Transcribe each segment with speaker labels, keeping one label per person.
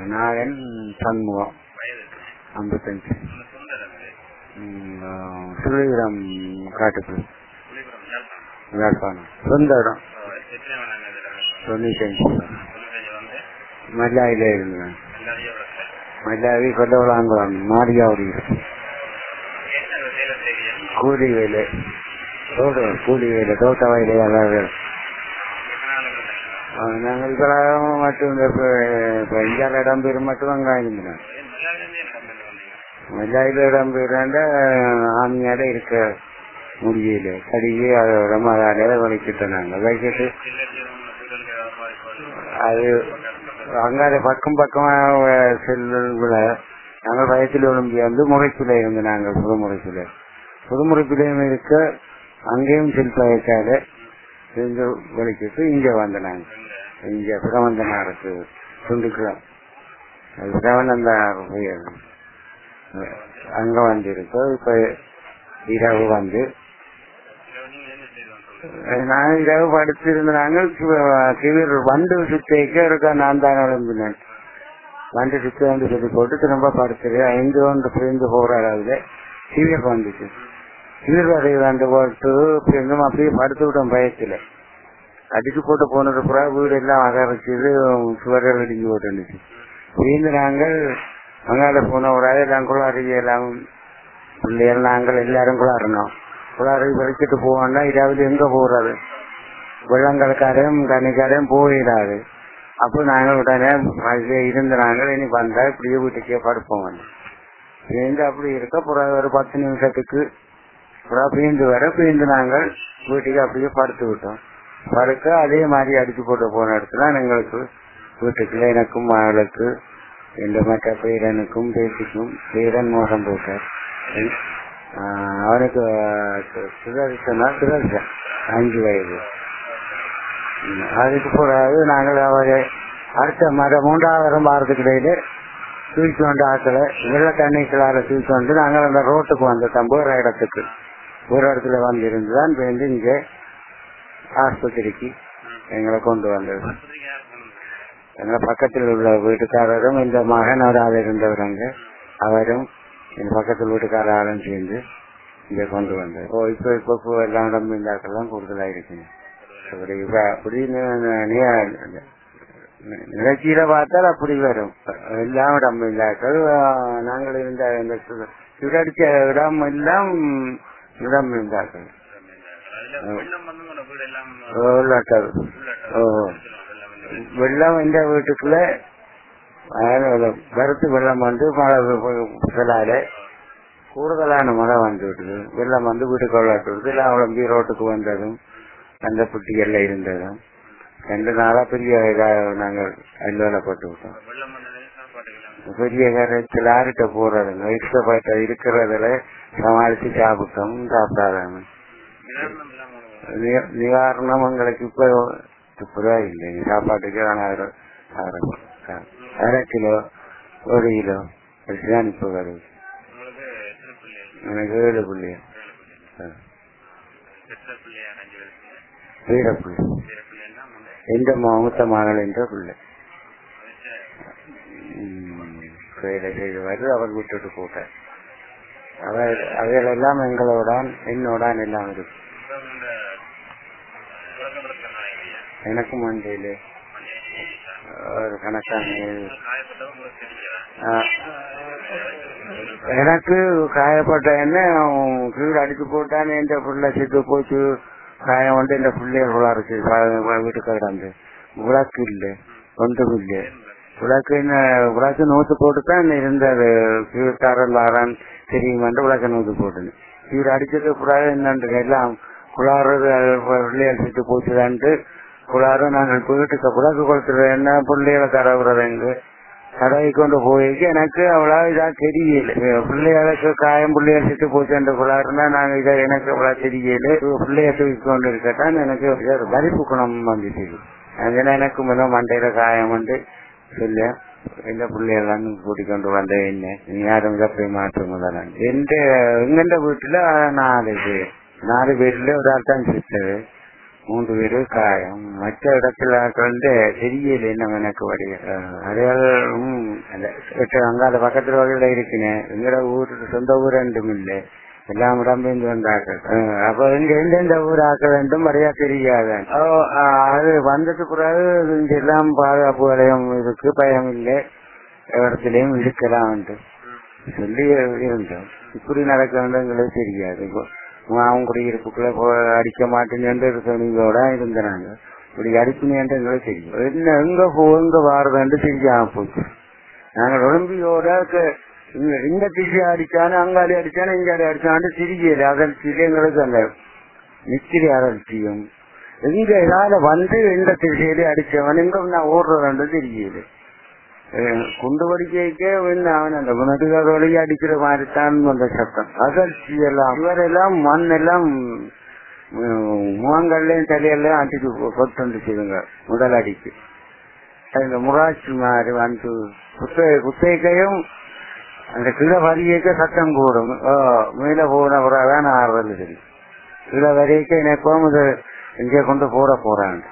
Speaker 1: நாகன் சண்முகம்
Speaker 2: வயது
Speaker 1: ஐம்பத்தஞ்சு
Speaker 2: உங்க சொந்த இடம் இது.
Speaker 1: சுழிபுரம் காட்டுக்கு
Speaker 2: புலிபுரம் யாழ்ப்பாணம்
Speaker 1: யாழ்ப்பாணம் சொந்த இடம்
Speaker 2: ஓ, எத்தனை வேணாங்க இதுல
Speaker 1: தொண்ணூத்தஞ்சு
Speaker 2: தொண்ணூத்தஞ்சு வந்து
Speaker 1: மல்லாவில இருந்தேன்
Speaker 2: எல்லாரையும் விளக்கு.
Speaker 1: மல்லாவி கொல்லவளாங்குளம் மாரியாவடி
Speaker 2: என்ன வேலை செய்றீங்க
Speaker 1: கூலி வேலை தோட்ட கூலி வேலை தோட்ட வயலே அதாவது
Speaker 2: எத்தனை நாள் இருந்தீங்க
Speaker 1: அஹ் நாங்கள் இப்போ மட்டும் இந்த இப்போ இப்போ இந்தியாவில் இடம் பேர் மட்டும் வெங்காயம் இருந்தேன்
Speaker 2: ஏன் எல்லாருமே என்ன கம்பெனி வந்தீங்க
Speaker 1: மல்லாவில இடம் பேராண்ட ஆமியால இருக்க முடியல கடிகி அதோட மகால வலிக்கிட்டோம் நாங்கள் வலிக்கிட்டு அது அங்காத பக்கம் பக்கமா செல்லுல நாங்கள் வயசில் ஒழும்பி வந்து முறைக்குள்ள இருந்து நாங்கள் புதுமுறைக்குள்ள புதுமுறைக்குள்ளையும் இருக்க அங்கேயும் செல் பயக்காத இங்க வலிக்கிட்டு இங்க வந்த நாங்க இங்க பிரபந்தனாருக்கு துண்டுக்குளம் அது பிரபந்தனார் போய் அங்க வந்து இருக்கோம் இப்ப இரவு வந்து நான் இரவு படுத்திருந்தாங்க கிவிர் வண்டு சுத்தேக்க இருக்க நான் தான் விளம்பினேன் வண்டு சுத்தி வந்து சொல்லி போட்டு திரும்ப படுத்துரு ஐந்து ஒன்று பிரிந்து போற அளவுல சிவியர் வந்துச்சு சிவியர் வரை வந்து போட்டு பிரிந்தும் அப்படியே படுத்து விட்டோம் பயத்துல அடிச்சு போட்டு போனது புறா வீடு எல்லாம் அகரிச்சது சுவர்கள் இடிஞ்சு போட்டுருந்துச்சு பிரிந்து நாங்கள் அங்கால போன ஒரு எல்லாம் குளாரி எல்லாம் பிள்ளைகள் நாங்கள் எல்லாரும் குளாறணும் குளாரி வலிக்கிட்டு போவோம்னா இதாவது எங்க போறது வெள்ளங்கலக்காரையும் தண்ணிக்காரையும் போயிடாது அப்போ நாங்கள் உடனே அது இருந்த நாங்கள் இனி வந்தா இப்படியே வீட்டுக்கே படுப்போம் வந்து பேருந்து அப்படி இருக்க புறம் ஒரு பத்து நிமிஷத்துக்கு புறம் பேருந்து வர பேருந்து நாங்கள் வீட்டுக்கு அப்படியே படுத்து விட்டோம் படுக்க அதே மாதிரி அடிச்சு போட்டு போன இடத்துல எங்களுக்கு வீட்டுக்குள்ள எனக்கும் மகளுக்கு இந்த மற்ற பேரனுக்கும் பேத்திக்கும் பேரன் மோசம் போட்டார் ஆஹ் அவனுக்கு சுதர்சனா சுதர்சன் அஞ்சு வயது ம், அதுக்கு பிறகு நாங்கள் அவரை அடுத்த மத மூன்றாவது வாரத்துக்கு இடையில தூக்கி கொண்டு ஆக்களை வெள்ள தண்ணிக்களால தூக்கி கொண்டு நாங்கள் அந்த ரோட்டுக்கு வந்துட்டோம் வேற இடத்துக்கு ஒரு இடத்துல வந்து இருந்துதான் வந்து இங்க ஆஸ்பத்திரிக்கு எங்களை கொண்டு வந்தது எங்க பக்கத்தில் உள்ள வீட்டுக்காரரும் இந்த மகன் ஒரு ஆள் இருந்தவரங்க அவரும் என் பக்கத்தில் வீட்டுக்கார ஆளும் சேர்ந்து இங்க கொண்டு வந்தார் ஓ இப்ப இப்ப பூ எல்லாம் உடம்பு இந்தாக்கெல்லாம் கூடுதலா இருக்குங்க அப்படி இப்ப அப்படின்னு நீ- நிகழ்ச்சியில பார்த்தால் அப்படி வரும் எல்லாம் இடம் இல்லாக்கள் நாங்கள் இருந்த இந்த சு- சுழற்சி இடம் எல்லாம் இடம் இருந்தார்கள்
Speaker 2: வெள்ளம் வந்து உங்களோட வீடு எல்லாம்
Speaker 1: உள்ளாட்டது ஓ வெள்ளம் இந்த வீட்டுக்குள்ள அதாவது கருத்து வெள்ளம் வந்து மழை புயலால கூடுதலான மழை வந்து விட்டுது வெள்ளம் வந்து வீட்டுக்கு விளையாட்டு விடுது இல்லை அவளம்பி ரோட்டுக்கு வந்ததும் அந்த புட்டிகள்ல இருந்ததும் ரெண்டு நாளா பெரிய இதா நாங்கள் அலுவலப்பட்டு விட்டோம்
Speaker 2: வெள்ளம் வந்தது சாப்பாட்டுக்கெல்லாம்
Speaker 1: பெரிய கரைச்சல் ஆறிட்ட போறதுங்க இஷ்டப்பட்ட இருக்கிறதுல சமாளிச்சு சாப்பிட்டோம் சாப்பிடாதாங்க
Speaker 2: நிவாரணம் இல்லாம
Speaker 1: நி- நிவாரணம் எங்களுக்கு இப்ப இப்பதான் இல்லைங்க சாப்பாட்டுக்கு ஆனாயிரம் ஆயிரம் அ- அரை கிலோ ஒரு கிலோ அப்படிதான் இப்ப வருது
Speaker 2: உங்களுக்கு எத்தனை பிள்ளைகள்
Speaker 1: எனக்கு ஏழு புள்ளிய
Speaker 2: ஏழு பிள்ளைகள் எத்தனை பிள்ளையார் அஞ்சு வயசுல
Speaker 1: வீரப்புள்ளி
Speaker 2: வேற பிள்ளைன்னா முன்னே
Speaker 1: எந்த மூத்த மகள் என்ற பிள்ளை
Speaker 2: வயசு
Speaker 1: ம், வேலை செய்து வருது அவர் விட்டுட்டு போட்டார் அவர் அவைகளெல்லாம் எங்களோடான் என்னோடான் எல்லாம் இருக்கு
Speaker 2: இப்ப இந்த குழந்தை நாளையா
Speaker 1: எனக்கும் மண்டையில ஒரு கணக்கான
Speaker 2: காயப்பட்டவங்க உங்களுக்கு தெரிஞ்சதா
Speaker 1: ஆ, எனக்கு காயப்பட்ட என்ன கீழே அடிச்சு போட்டான்னு எந்த புள்ள செத்து போச்சு காயம் வந்து இந்த பிள்ளைகள் இருக்கு வீட்டுக்கு கிடந்து விளக்கு இல்லை ஒன்றும் இல்லை விளக்கு என்ன விளக்கு நூத்து போட்டு தான் இருந்தது கீழ்காரன் வாரான் தெரியுமாண்டு விளக்க நூத்து போட்டுன்னு கீழே அடிச்சது புறாக என்னன்று எல்லாம் குளாறது பிள்ளைகள் செத்து போச்சுதான்ட்டு குளாறு நாங்கள் வீட்டுக்கு விளக்கு கொடுத்துரு என்ன பிள்ளைகளை தரவுறதுங்க கடை கொண்டு போயிக்கு எனக்கு அவ்வளோ இதா தெரியல பிள்ளைகளுக்கு காயம் பிள்ளைகள் செத்து போச்சு குளாருன்னா நாங்க இதை எனக்கு அவ்வளோ தெரியல பிள்ளைய தூக்கி கொண்டு இருக்கட்டான் எனக்கு ஒரு வரிப்பு குணம் வந்துச்சு அதனால எனக்கு முதல் மண்டையில காயம் வந்து சொல்ல இந்த பிள்ளையெல்லாம் கூட்டி கொண்டு வந்த என்ன நீ யாரும் இதை போய் மாற்று முதல்ல எந்த எங்கெண்ட வீட்டுல நாலு பேர் நாலு பேர்ல ஒரு ஆள் தான் செத்தது மூன்று பேரு காயம் மற்ற இடத்துல வந்து தெரியல என்ன எனக்கு வடிய அதையால் அங்காத பக்கத்துல வகையில இருக்குனேன் எங்கட ஊர் சொந்த ஊர் ரெண்டும் இல்லை எல்லாம் இடம்பெயர்ந்து வந்தார்கள் அஹ் அப்ப இங்க எந்தெந்த ஊர் ஆக்க வேண்டும் வரையா தெரியாது ஓ, அஹ் அது வந்தது பிறகு இங்க எல்லாம் பாதுகாப்பு வளையம் இருக்கு பயம் இல்லை இடத்துலயும் இருக்கலாம் சொல்லி இருந்தோம் இப்படி நடக்க வேண்டுங்கிறது தெரியாது இப்போ அவங்க குடியிருப்புக்குள்ள போ- அடிக்க மாட்டேன்னு சொன்னீங்களோட இருந்தாங்க இப்படி அடிக்கணுன்றது எங்களுக்கு தெரியும் என்ன எங்க போ எங்க வாரதுன்னு தெரியாம போச்சு நாங்கள் ஒலிம்பியோட க- இங்க இந்த திசை அடிச்சானு அங்காடி அடிச்சானு இங்காடி அடிச்சான்னு திரிகையில அதழ்ச்சியில எங்களுக்கு அந்த நித்திரி அதழ்ச்சியும் எங்க இதால வந்து இந்த திசையில அடிச்சவன் எங்க நான் ஓடுறதுன்னு தெரியல குண்டு படிக்க அவன் அந்த நடுகாத வழியை அடிக்கிற மாதிரி தான் அந்த சத்தம் அகழ்ச்சி எல்லாம் இவரெல்லாம் மண் எல்லாம் உம், முகங்கள்லயும் தலையெல்லாம் அடிச்சு கொட்டு வந்துச்சுதுங்க முதல் அடிக்கு அந்த முராட்சி மாதிரி வந்து குத்தை குத்தைக்கையும் அந்த கிழ வரிக்க சத்தம் கூடும் ஓ, மேல போன பிறகுதான் ஆறுதல் சரி கிழ வரைக்கும் எனக்கும் இது இங்கே கொண்டு போட போறாங்க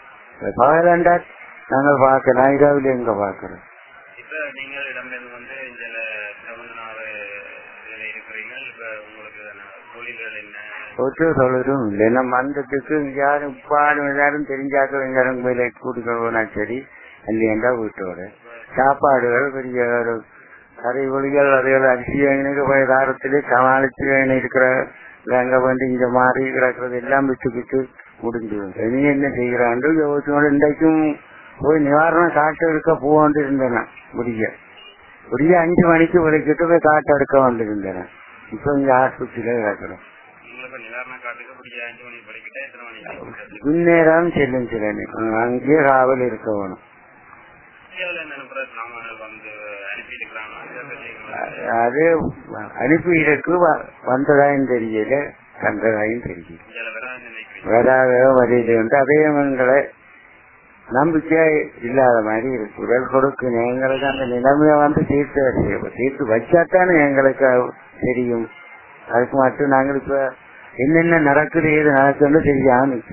Speaker 1: பகலண்டா நாங்கள் பார்க்கலாம் இரவுல எங்க பார்க்கிறோம்
Speaker 2: இப்ப நீங்கள் இடம்பெயர்ந்து வந்து இந்த பிரபந்தனாறு இதுல இருக்கிறீங்க இப்ப உங்களுக்கு என்ன தொழில்கள் என்ன
Speaker 1: ஒற்று சொல்றதும் இல்லை நம்ம மந்தத்துக்கு யாரும் பாடும் எல்லாரும் தெரிஞ்சாக்க எல்லாரும் மேலே கூட்டிக்கொள்வனா சரி இல்லையண்டா வீட்டோட சாப்பாடுகள் பெரிய ஒரு கறி ஒளிகள் அதுகள் அரிசி வேணுக்கு போய் தாரத்திலே சமாளிச்சு வேணும் இருக்கிற அங்க வந்து இங்க மாறி கிடக்கிறது எல்லாம் விட்டு விட்டு முடிஞ்சு நீ என்ன செய்யறாண்டு யோசிச்சோட இன்றைக்கும் போய் நிவாரணம் காட்டு எடுக்க போவாண்டு இருந்தேன் முடிய முடிய அஞ்சு மணிக்கு விளக்கிட்டு போய் காட்டு எடுக்க வந்திருந்தேன் இப்ப இங்க ஆஸ்பத்திரியில கிடக்கிறோம்
Speaker 2: உங்களுக்கு நிவாரண காட்டுக்கு பிடிச்ச அஞ்சு மணிக்கு படிக்கிட்டா எத்தனை மணிக்கு
Speaker 1: முன்னேறாம செல்லும் சிலனு அங்கேயே காவல் இருக்க வேணும்
Speaker 2: இந்தியாவில் என்ன அனுப்புற சாமான்கள் வந்து அனுப்பியிருக்கிறாங்க இதை பத்தி உங்களுக்கு
Speaker 1: அது அனுப்பி இருக்கு வ- வந்ததாயும் தெரியல கண்டதாயும் தெரியல
Speaker 2: இந்தியாவில் வராதுன்னு நினைக்கிறீங்க
Speaker 1: வராத வழியில வந்து அதே எங்களை நம்பிக்கையா இல்லாத மாதிரி இருக்கு குரல் கொடுக்கு எங்களுக்கு அந்த நிலைமையை வந்து தீர்த்து வச்சு தீர்த்து வச்சாத்தானே எங்களுக்கு அது தெரியும் அதுக்கு மட்டும் நாங்கள் இப்ப என்னென்ன நடக்குது ஏது நடக்குதுன்னு தெரியாம நிக்கிறோம்.